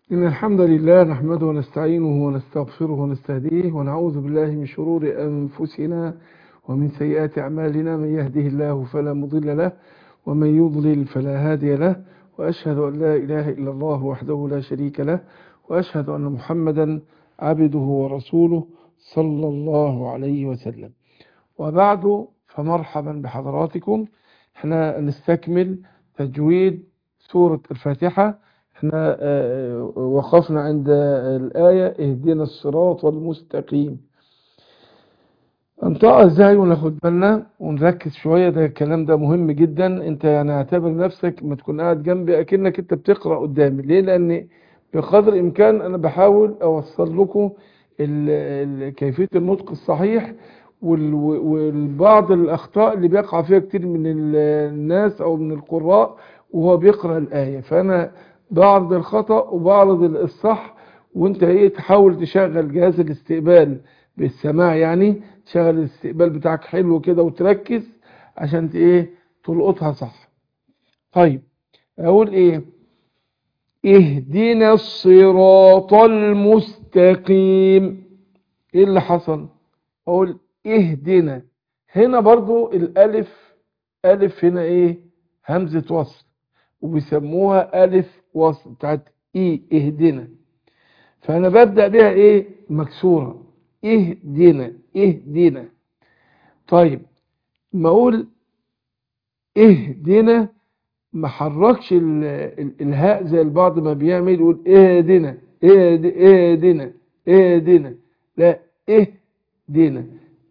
إن الحمد لله نحمده ونستعينه ونستغفره ونستهديه ونعوذ بالله من شرور أنفسنا ومن سيئات أعمالنا من يهده الله فلا مضل له ومن يضلل فلا هادي له وأشهد أن لا إله إلا الله وحده لا شريك له وأشهد أن محمدا عبده ورسوله صلى الله عليه وسلم وبعد فمرحبا بحضراتكم احنا نستكمل تجويد سورة الفاتحة احنا آه، وقفنا عند الآية اهدنا الصراط المستقيم انطقها ازاي وناخد بالنا ونركز شوية ده الكلام ده مهم جدا انت يعني اعتبر نفسك ما تكون قاعد جنبي اكنك انت بتقرأ قدامي ليه لان بقدر الامكان انا بحاول اوصل لكم ال- ال- كيفية النطق الصحيح وال- والبعض الاخطاء اللي بيقع فيها كتير من ال- الناس او من القراء وهو بيقرأ الآية فانا بعرض الخطأ وبعرض الصح وانت ايه تحاول تشغل جهاز الاستقبال بالسماع يعني تشغل الاستقبال بتاعك حلو كده وتركز عشان ت- ايه تلقطها صح طيب اقول ايه اهدنا الصراط المستقيم ايه اللي حصل اقول اهدنا هنا برضو الالف الف هنا ايه همزة وصل وبيسموها الف وصل بتاعت ايه اهدنا فانا ببدأ بيها ايه مكسورة اهدنا اهدنا طيب ما اقول اهدنا ما حركش ال- ال- الهاء زي البعض ما بيعمل يقول اهدنا اهد- اهدنا اهدنا لا اهدنا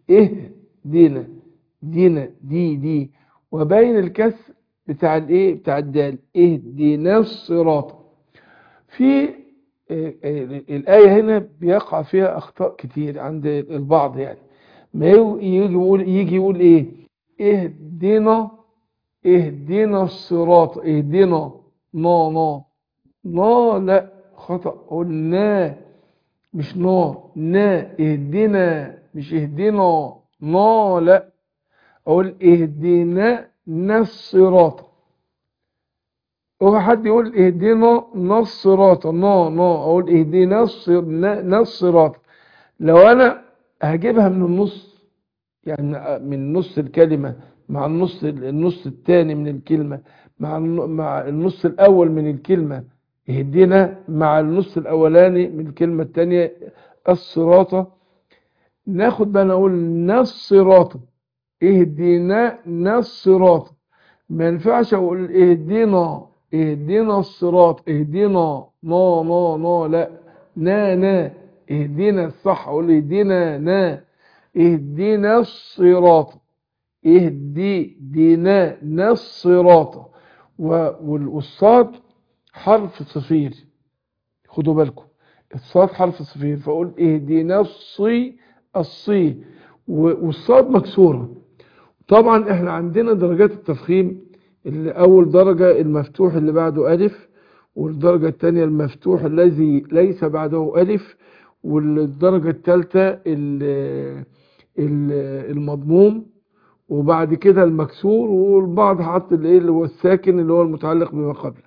اهدنا دينا دي دي وبين الكسر بتاع الايه بتاع الدال اهدنا الصراط في آه، آه، الآية هنا بيقع فيها أخطاء كتير عند البعض يعني ما يو- يجي يقول يجي يقول إيه اهدنا اهدنا الصراط اهدنا نا نا نا لا خطأ قول نا مش نا نا اهدنا مش اهدنا نا لا اقول اهدنا الصراط هو حد يقول اهدنا الصراط نا نا اقول اهدنا الصر- نا- الصراط لو انا هجيبها من النص يعني من نص الكلمة مع النص النص الثاني من الكلمة مع الن- مع النص الأول من الكلمة اهدنا مع النص الأولاني من الكلمة الثانية الصراط ناخد بقى نقول نصراط اهدنا نصراط ما ينفعش اقول اهدنا اهدنا الصراط اهدنا نا نا نا لا نا نا اهدنا الصح اقول اهدنا نا اهدنا الصراط اهدي دينا الصراط و- وال- والصاد حرف صفير خدوا بالكم الصاد حرف صفير فاقول اهدنا الصي الصي و- والصاد مكسوره طبعا احنا عندنا درجات التفخيم اللي اول درجة المفتوح اللي بعده الف والدرجة الثانية المفتوح الذي ليس بعده الف والدرجة الثالثة ال- ال- المضموم وبعد كده المكسور والبعض حط الايه اللي هو الساكن اللي هو المتعلق بما قبله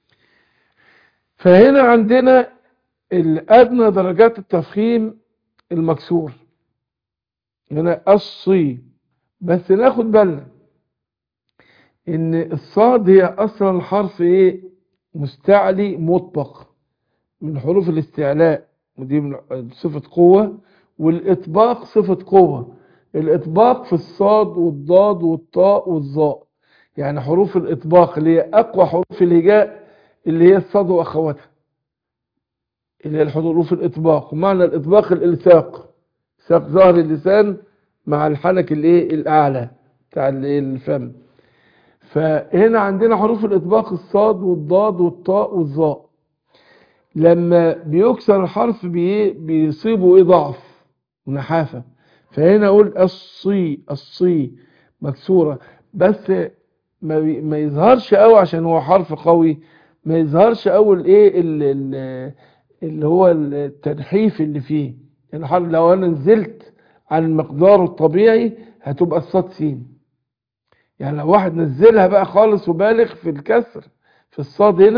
فهنا عندنا الادنى درجات التفخيم المكسور هنا الصي بس ناخد بالنا ان الصاد هي اصلا حرف ايه مستعلي مطبق من حروف الاستعلاء ودي من صفة قوة والاطباق صفة قوة الاطباق في الصاد والضاد والطاء والظاء يعني حروف الاطباق اللي هي اقوى حروف الهجاء اللي هي الصاد واخواتها اللي هي حروف الاطباق ومعنى الاطباق الالصاق ساق ظهر اللسان مع الحنك الايه الاعلى بتاع الايه الفم فهنا عندنا حروف الاطباق الصاد والضاد والطاء والظاء لما بيكسر الحرف بي بيصيبه ايه ضعف ونحافه فهنا اقول الصي الصي مكسوره بس ما, بي ما يظهرش قوي عشان هو حرف قوي ما يظهرش قوي الايه ال- ال- اللي هو التنحيف اللي فيه يعني الحرف لو انا نزلت عن مقداره الطبيعي هتبقى الصاد سين يعني لو واحد نزلها بقى خالص وبالغ في الكسر في الصاد هنا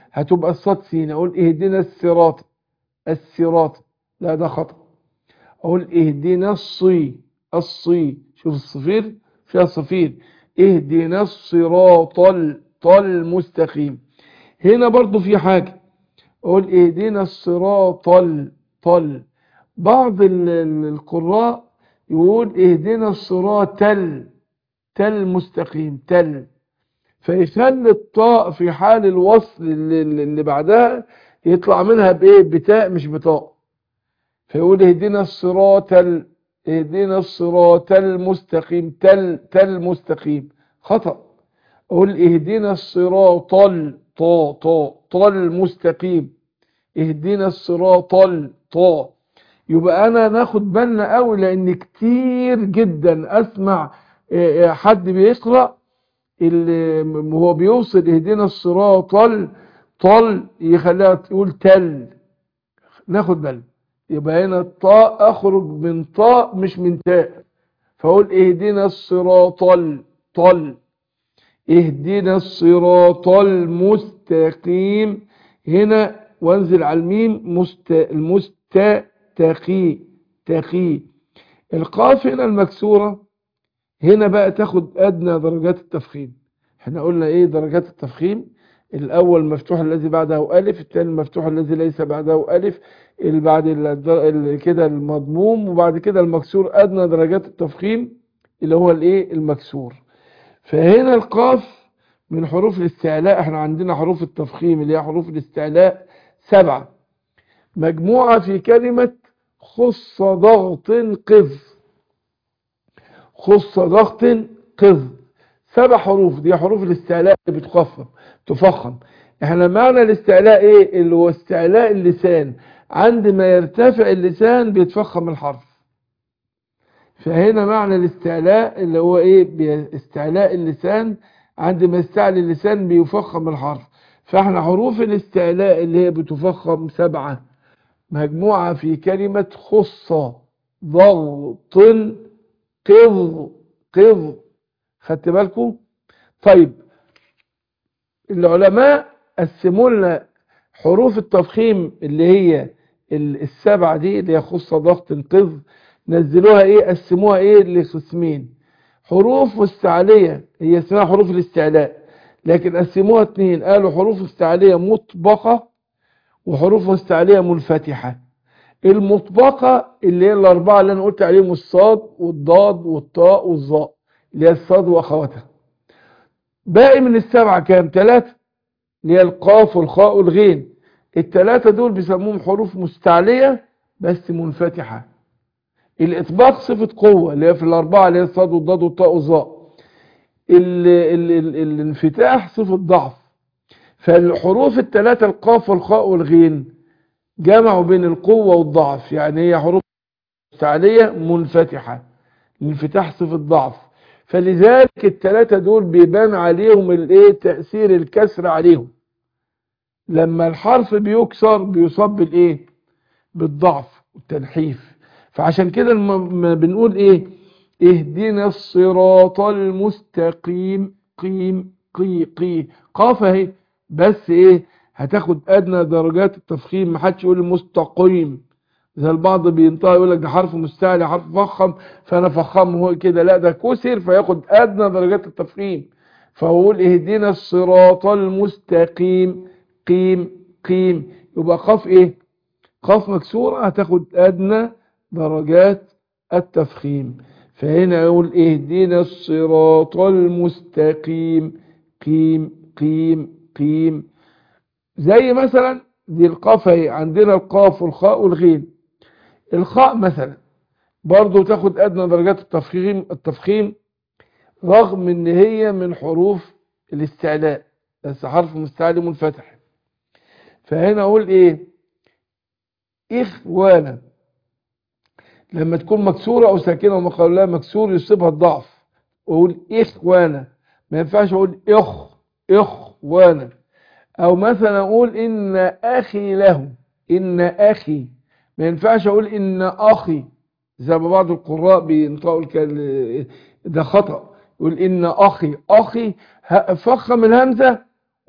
هتبقى الصاد سين اقول اهدنا الصراط الصراط لا ده خطأ اقول اهدنا الصي الصي شوف الصفير فيها صفير اهدنا الصراط المستقيم هنا برضو في حاجة اقول اهدنا الصراط طل بعض القراء يقول اهدنا الصراط تل تل مستقيم تل فيخلي الطاء في حال الوصل اللي, اللي بعدها يطلع منها بايه بتاء مش بطاء فيقول اهدنا الصراط اهدنا الصراط المستقيم تل تل مستقيم خطأ اقول اهدنا الصراط طا طا طا المستقيم اهدنا الصراط طا يبقى انا ناخد بالنا قوي لان كتير جدا اسمع حد بيقرا اللي هو بيوصل اهدنا الصراط طل يخليها تقول تل ناخد بالنا يبقى هنا الطاء اخرج من طاء مش من تاء فاقول اهدنا الصراط طل اهدنا الصراط المستقيم هنا وانزل على الميم مست المستتقي تقي القاف هنا المكسوره هنا بقى تاخد ادنى درجات التفخيم احنا قلنا ايه درجات التفخيم الاول مفتوح الذي بعده الف الثاني مفتوح الذي ليس بعده الف اللي بعد كده المضموم وبعد كده المكسور ادنى درجات التفخيم اللي هو الايه المكسور فهنا القاف من حروف الاستعلاء احنا عندنا حروف التفخيم اللي هي حروف الاستعلاء سبعة مجموعة في كلمة خص ضغط قذ خص ضغط قذ سبع حروف دي حروف الاستعلاء اللي بتخفض تفخم احنا معنى الاستعلاء ايه اللي هو استعلاء اللسان عندما يرتفع اللسان بيتفخم الحرف فهنا معنى الاستعلاء اللي هو ايه استعلاء اللسان عندما يستعلي اللسان بيفخم الحرف فاحنا حروف الاستعلاء اللي هي بتفخم سبعة مجموعة في كلمة خصة ضغط قض قض خدت بالكم طيب العلماء قسموا لنا حروف التفخيم اللي هي السبعة دي اللي هي خصة ضغط قض نزلوها ايه قسموها ايه لقسمين حروف مستعلية هي اسمها حروف الاستعلاء لكن قسموها اتنين قالوا حروف استعلية مطبقة وحروف مستعلية منفتحة المطبقة اللي هي الأربعة اللي أنا قلت عليهم الصاد والضاد والطاء والظاء اللي هي الصاد وأخواتها باقي من السبعة كام ثلاثة اللي هي القاف والخاء والغين الثلاثة دول بيسموهم حروف مستعلية بس منفتحة الإطباق صفة قوة اللي هي في الأربعة اللي هي الصاد والضاد والطاء والظاء ال ال ال الانفتاح صفة ضعف فالحروف الثلاثة القاف والخاء والغين جمعوا بين القوة والضعف يعني هي حروف مستعلية منفتحة الانفتاح صفة ضعف فلذلك الثلاثة دول بيبان عليهم الايه تأثير الكسر عليهم لما الحرف بيكسر بيصاب بالايه بالضعف والتنحيف فعشان كده لما بنقول ايه اهدنا الصراط المستقيم قيم قي قي قاف اهي بس ايه هتاخد ادنى درجات التفخيم محدش يقول المستقيم زي البعض بينطق يقول لك ده حرف مستعلي حرف فخم فانا فخمه هو كده لا ده كسر فياخد ادنى درجات التفخيم فاقول اهدنا الصراط المستقيم قيم قيم يبقى قاف ايه قاف مكسوره هتاخد ادنى درجات التفخيم فهنا يقول اهدنا الصراط المستقيم قيم قيم قيم زي مثلا دي القاف اهي عندنا القاف والخاء والغين الخاء مثلا برضو تاخد ادنى درجات التفخيم التفخيم رغم ان هي من حروف الاستعلاء بس حرف مستعلي منفتح فهنا اقول ايه اخوانا لما تكون مكسورة او ساكنة ومقال لها مكسور يصيبها الضعف واقول اخوانا ما ينفعش اقول اخ اخوانا او مثلا اقول ان اخي له ان اخي ما ينفعش اقول ان اخي زي ما بعض القراء بينطقوا ده خطأ يقول ان اخي اخي فخم الهمزة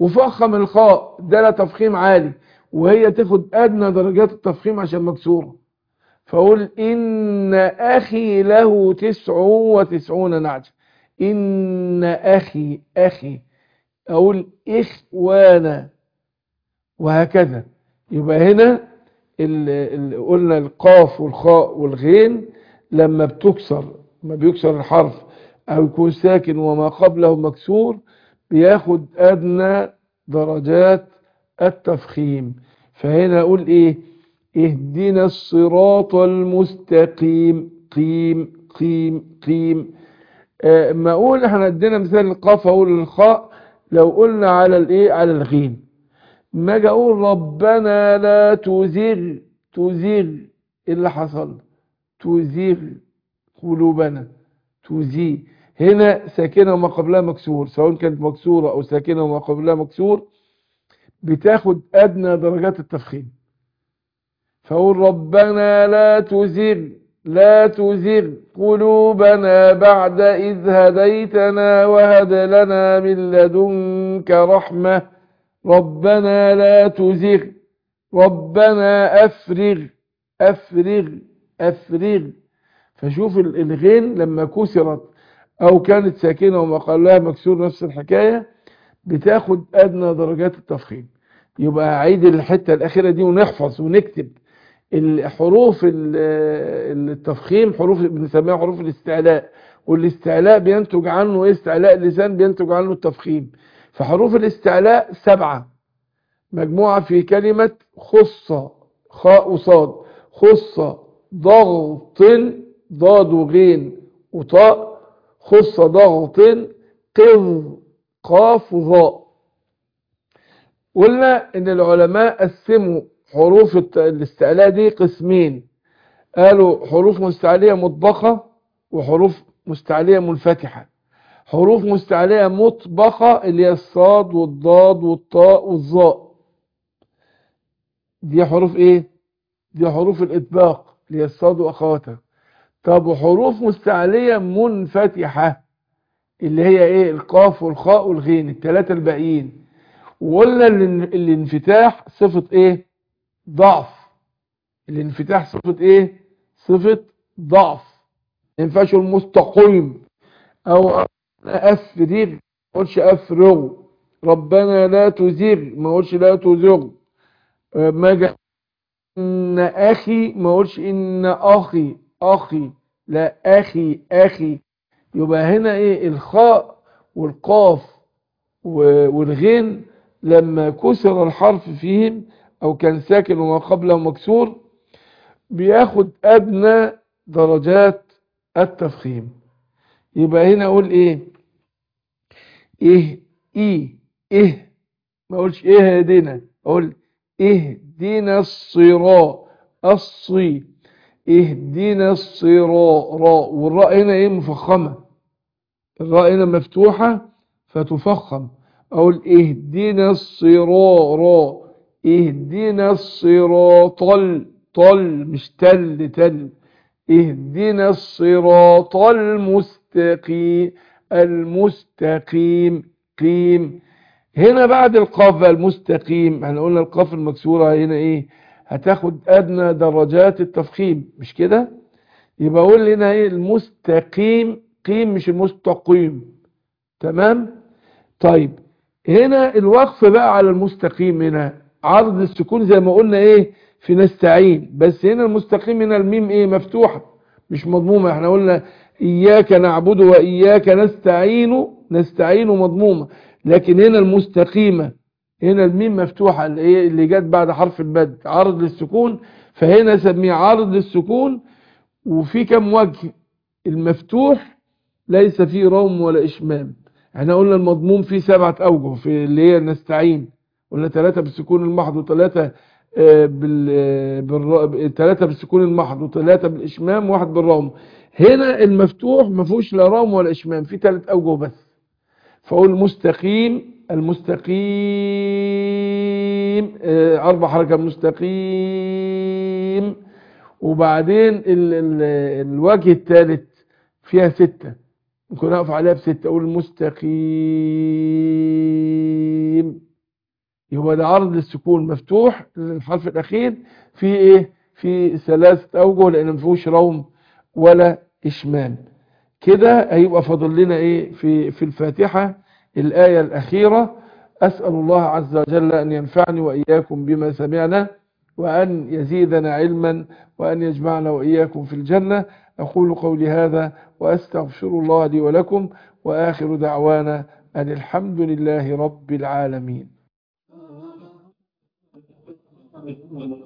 وفخم الخاء ده لها تفخيم عالي وهي تاخد ادنى درجات التفخيم عشان مكسوره فاقول ان اخي له تسع وتسعون نعجه ان اخي اخي اقول اخوانا وهكذا يبقى هنا ال ال قلنا القاف والخاء والغين لما بتكسر ما بيكسر الحرف او يكون ساكن وما قبله مكسور بياخد ادنى درجات التفخيم فهنا اقول ايه اهدنا الصراط المستقيم قيم قيم قيم آه ما اقول احنا ادينا مثال القاف اقول الخاء لو قلنا على الايه على الغين ما اجي اقول ربنا لا تزغ تزغ ايه اللي حصل تزغ قلوبنا تزيغ هنا ساكنه وما قبلها مكسور سواء كانت مكسوره او ساكنه وما قبلها مكسور بتاخد ادنى درجات التفخيم فقول ربنا لا تزغ لا تزغ قلوبنا بعد إذ هديتنا وهب لنا من لدنك رحمة ربنا لا تزغ ربنا أفرغ أفرغ أفرغ فشوف الغين لما كسرت أو كانت ساكنة وما قال لها مكسور نفس الحكاية بتاخد أدنى درجات التفخيم يبقى عيد الحتة الأخيرة دي ونحفظ ونكتب الحروف التفخيم حروف بنسميها حروف الاستعلاء والاستعلاء بينتج عنه ايه استعلاء اللسان بينتج عنه التفخيم فحروف الاستعلاء سبعة مجموعة في كلمة خصة خاء وصاد خصة ضغط ضاد وغين وطاء خصة ضغط قذ قاف وظاء قلنا ان العلماء قسموا حروف الاستعلاء دي قسمين قالوا حروف مستعلية مطبقة وحروف مستعلية منفتحة حروف مستعلية مطبقة اللي هي الصاد والضاد والطاء والظاء دي حروف ايه دي حروف الاطباق اللي هي الصاد واخواتها طب وحروف مستعلية منفتحة اللي هي ايه القاف والخاء والغين الثلاثة الباقيين وقلنا الانفتاح صفة ايه ضعف الانفتاح صفة ايه صفة ضعف ما ينفعش المستقيم او افرغ ما اقولش افرغ ربنا لا تزغ ما اقولش لا تزغ ما جاء ان اخي ما اقولش ان اخي اخي لا اخي اخي يبقى هنا ايه الخاء والقاف والغين لما كسر الحرف فيهم او كان ساكن وما قبله مكسور بياخد ادنى درجات التفخيم يبقى هنا اقول ايه ايه ايه ايه ما اقولش ايه هدينا اقول اهدنا الصراط الصي اهدنا الصراط راء والراء هنا ايه مفخمه الراء هنا مفتوحه فتفخم اقول اهدنا الصراط راء اهدنا الصراط طل مش تل تل اهدنا الصراط المستقيم المستقيم قيم هنا بعد القاف المستقيم احنا قلنا القاف المكسوره هنا ايه هتاخد ادنى درجات التفخيم مش كده يبقى اقول هنا ايه المستقيم قيم مش المستقيم تمام طيب هنا الوقف بقى على المستقيم هنا عرض السكون زي ما قلنا ايه في نستعين بس هنا المستقيم هنا الميم ايه مفتوحة مش مضمومة احنا قلنا اياك نعبد واياك نستعين نستعين مضمومة لكن هنا المستقيمة هنا الميم مفتوحة اللي, ايه اللي جت بعد حرف البد عرض للسكون فهنا سميه عرض للسكون وفي كم وجه المفتوح ليس فيه روم ولا اشمام احنا قلنا المضموم فيه سبعة اوجه في اللي هي نستعين قلنا ثلاثة بالسكون المحض وثلاثة بال بال ثلاثة بالسكون المحض وثلاثة بالإشمام وواحد بالروم هنا المفتوح ما فيهوش لا روم ولا إشمام في ثلاث أوجه بس فأقول مستقيم المستقيم أربع حركة مستقيم وبعدين ال ال الوجه الثالث فيها ستة ممكن أقف عليها بستة أقول مستقيم يبقى ده عرض للسكون مفتوح للحرف الأخير في إيه في ثلاثة أوجه لأن ما فيهوش روم ولا إشمام كده هيبقى فاضل لنا إيه في في الفاتحة الآية الأخيرة أسأل الله عز وجل أن ينفعني وإياكم بما سمعنا وأن يزيدنا علما وأن يجمعنا وإياكم في الجنة أقول قولي هذا وأستغفر الله لي ولكم وآخر دعوانا أن الحمد لله رب العالمين